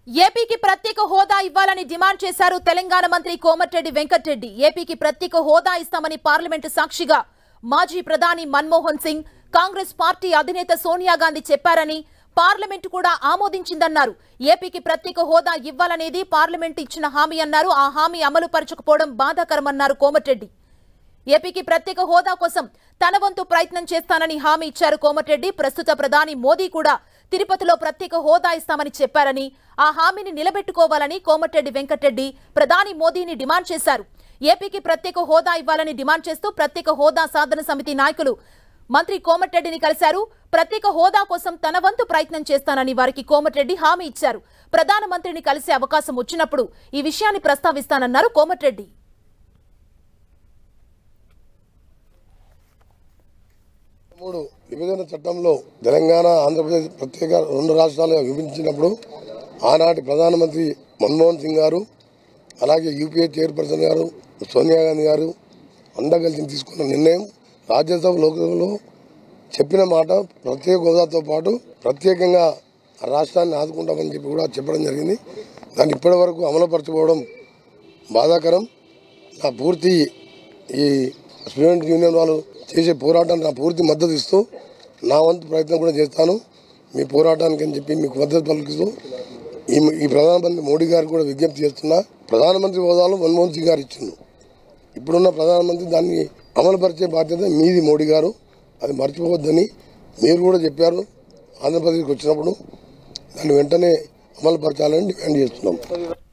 ఏపీకి ప్రత్యేక హోదా ఇవ్వాలని డిమాండ్ చేశారు తెలంగాణ మంత్రి కోమటిరెడ్డి వెంకటరెడ్డి ఏపీకి ప్రత్యేక హోదా ఇస్తామని పార్లమెంటు సాక్షిగా మాజీ ప్రధాని మన్మోహన్ సింగ్ కాంగ్రెస్ పార్టీ అధినేత సోనియా గాంధీ చెప్పారని పార్లమెంటు కూడా ఆమోదించిందన్నారు ఏపీకి ప్రత్యేక హోదా ఇవ్వాలనేది పార్లమెంటు ఇచ్చిన హామీ అన్నారు ఆ హామీ అమలు పరచకపోవడం బాధాకరమన్నారు కోమటిరెడ్డి ఏపీకి ప్రత్యేక హోదా కోసం తన వంతు ప్రయత్నం చేస్తానని హామీ ఇచ్చారు కోమటిరెడ్డి ప్రస్తుత ప్రధాని మోదీ కూడా తిరుపతిలో ప్రత్యేక హోదా ఇస్తామని చెప్పారని ఆ హామీని నిలబెట్టుకోవాలని కోమటిరెడ్డి వెంకటరెడ్డి ప్రధాని మోదీని డిమాండ్ చేశారు ఏపీకి ప్రత్యేక హోదా ఇవ్వాలని డిమాండ్ చేస్తూ ప్రత్యేక హోదా సాధన సమితి నాయకులు మంత్రి కోమటిరెడ్డిని కలిశారు ప్రత్యేక హోదా కోసం తన వంతు ప్రయత్నం చేస్తానని వారికి కోమటిరెడ్డి హామీ ఇచ్చారు ప్రధానమంత్రిని కలిసే అవకాశం వచ్చినప్పుడు ఈ విషయాన్ని ప్రస్తావిస్తానన్నారు కోమటిరెడ్డి మూడు విభజన చట్టంలో తెలంగాణ ఆంధ్రప్రదేశ్ ప్రత్యేక రెండు రాష్ట్రాలుగా విభజించినప్పుడు ఆనాటి ప్రధానమంత్రి మన్మోహన్ సింగ్ గారు అలాగే యూపీఏ చైర్పర్సన్ గారు సోనియా గాంధీ గారు అందరూ కలిసి తీసుకున్న నిర్ణయం రాజ్యసభ లోక్సభలో చెప్పిన మాట ప్రత్యేక హోదాతో పాటు ప్రత్యేకంగా ఆ రాష్ట్రాన్ని ఆదుకుంటామని చెప్పి కూడా చెప్పడం జరిగింది దాన్ని ఇప్పటి వరకు అమలుపరచకపోవడం బాధాకరం నా పూర్తి ఈ స్టూడెంట్ యూనియన్ వాళ్ళు చేసే పోరాటానికి నా పూర్తి మద్దతు ఇస్తూ నా వంతు ప్రయత్నం కూడా చేస్తాను మీ పోరాటానికి అని చెప్పి మీకు మద్దతు పలికిస్తూ ఈ ఈ ప్రధానమంత్రి మోడీ గారికి కూడా విజ్ఞప్తి చేస్తున్నా ప్రధానమంత్రి హోదాలో మన్మోహన్ సింగ్ గారు ఇచ్చిండు ఇప్పుడున్న ప్రధానమంత్రి దాన్ని అమలుపరిచే బాధ్యత మీది మోడీ గారు అది మర్చిపోవద్దని మీరు కూడా చెప్పారు ఆంధ్రప్రదేశ్కి వచ్చినప్పుడు దాన్ని వెంటనే అమలుపరచాలని డిమాండ్ చేస్తున్నాం